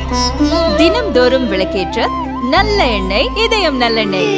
தினம்தோறும் விளக்கேற்ற நல்ல எண்ணெய் இதயம் நல்லெண்ணெய்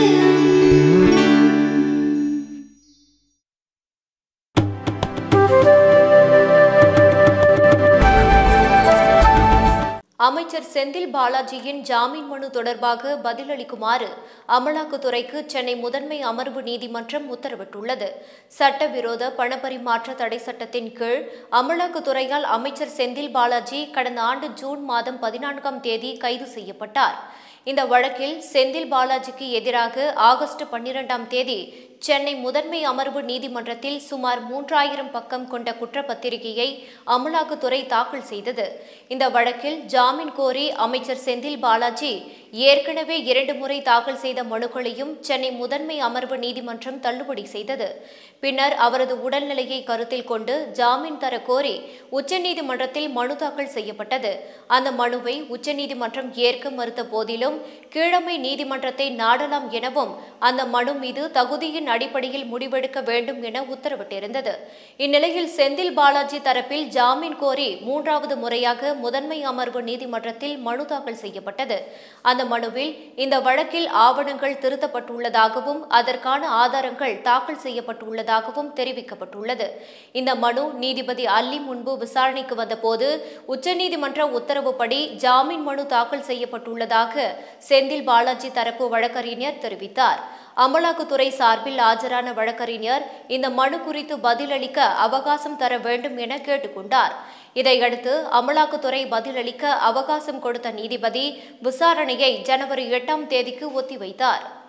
அமைச்சர் செந்தில் பாலாஜியின் ஜாமீன் மனு தொடர்பாக பதிலளிக்குமாறு அமலாக்கத்துறைக்கு சென்னை முதன்மை அமர்வு நீதிமன்றம் உத்தரவிட்டுள்ளது சட்டவிரோத பணப்பரிமாற்ற தடை சட்டத்தின் கீழ் அமலாக்கத்துறையால் அமைச்சர் செந்தில் பாலாஜி கடந்த ஆண்டு ஜூன் மாதம் பதினான்காம் தேதி கைது செய்யப்பட்டார் இந்த வழக்கில் செந்தில் பாலாஜிக்கு எதிராக ஆகஸ்ட் பன்னிரெண்டாம் தேதி சென்னை முதன்மை அமர்வு நீதிமன்றத்தில் சுமார் மூன்றாயிரம் பக்கம் கொண்ட குற்றப்பத்திரிகையை அமலாக்கத்துறை தாக்கல் செய்தது இந்த வழக்கில் ஜாமீன் கோரி அமைச்சர் செந்தில் பாலாஜி ஏற்கனவே இரண்டு முறை தாக்கல் செய்த மனுக்களையும் சென்னை முதன்மை அமர்வு நீதிமன்றம் தள்ளுபடி செய்தது பின்னர் அவரது உடல்நிலையை கருத்தில் கொண்டு ஜாமீன் தர கோரி உச்சநீதிமன்றத்தில் மனு தாக்கல் செய்யப்பட்டது அந்த மனுவை உச்சநீதிமன்றம் ஏற்க மறுத்த போதிலும் கீழமை நீதிமன்றத்தை நாடலாம் எனவும் அந்த மனு மீது தகுதியின் அடிப்படையில் முடிவெடுக்க வேண்டும் என உத்தரவிட்டிருந்தது இந்நிலையில் செந்தில் பாலாஜி தரப்பில் ஜாமீன் கோரி மூன்றாவது முறையாக முதன்மை அமர்வு நீதிமன்றத்தில் மனு தாக்கல் செய்யப்பட்டது அந்த மனுவில் இந்த வழக்கில் ஆவணங்கள் திருத்தப்பட்டுள்ளதாகவும் அதற்கான ஆதாரங்கள் தாக்கல் செய்யப்பட்டுள்ளதாகவும் தெரிவிக்கப்பட்டுள்ளது இந்த மனு நீதிபதி அல்லி முன்பு விசாரணைக்கு வந்தபோது உச்சநீதிமன்ற உத்தரவுப்படி ஜாமீன் மனு தாக்கல் செய்யப்பட்டுள்ளதாக செந்தில் பாலாஜி தரப்பு வழக்கறிஞர் தெரிவித்தார் அமலாக்கத்துறை சார்பில் ஆஜரான வழக்கறிஞர் இந்த மனு குறித்து பதிலளிக்க அவகாசம் தர வேண்டும் என கேட்டுக்கொண்டார் இதையடுத்து அமலாக்கத்துறை பதிலளிக்க அவகாசம் கொடுத்த நீதிபதி விசாரணையை ஜனவரி எட்டாம் தேதிக்கு ஒத்திவைத்தார்